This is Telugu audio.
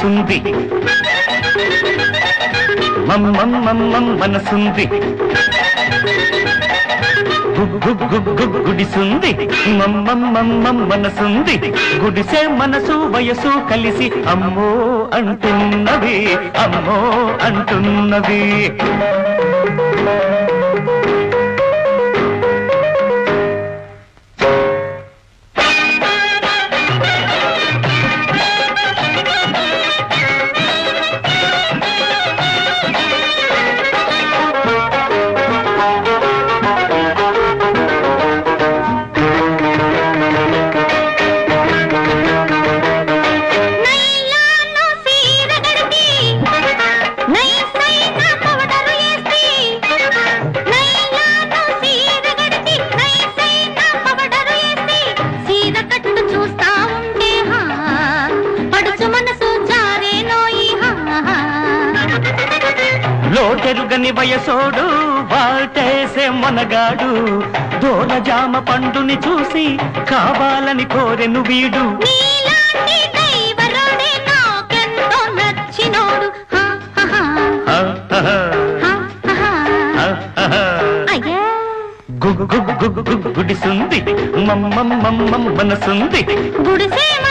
గుడిసుంది మమ్మం మమ్మం మనసుంది గు- గు- గు- గు- గుడిసుంది మమ్మం మమ్మం మనసుంది గుడిసే మనసు వయసు కలిసి అమ్మో అంటున్నవి అమ్మో అంటున్నవి నైలాను సీర గడికి నైసైన పౌడరు ఏసి నైలాను సీర గడికి నైసైన పౌడరు ఏసి సీర కట్టు చూస్తా ఉంటే హా పడుచు మనసు జారేనోయి హా లోటెరుగని వయసోడు వాటేసే మనగాడు దోల జామ పండుని చూసి కావాలని కోరెను వీడు నీలాంటి దైవరుడే నాకెంతో నచ్చినోడు హా హా హా హ, హ, హ, హా హా హ, హ, హ. అయ్యా గు- గు- గు- గు- గు- గుడిసుంది మమ్మం మమ్మం మనసుంది గుడిసే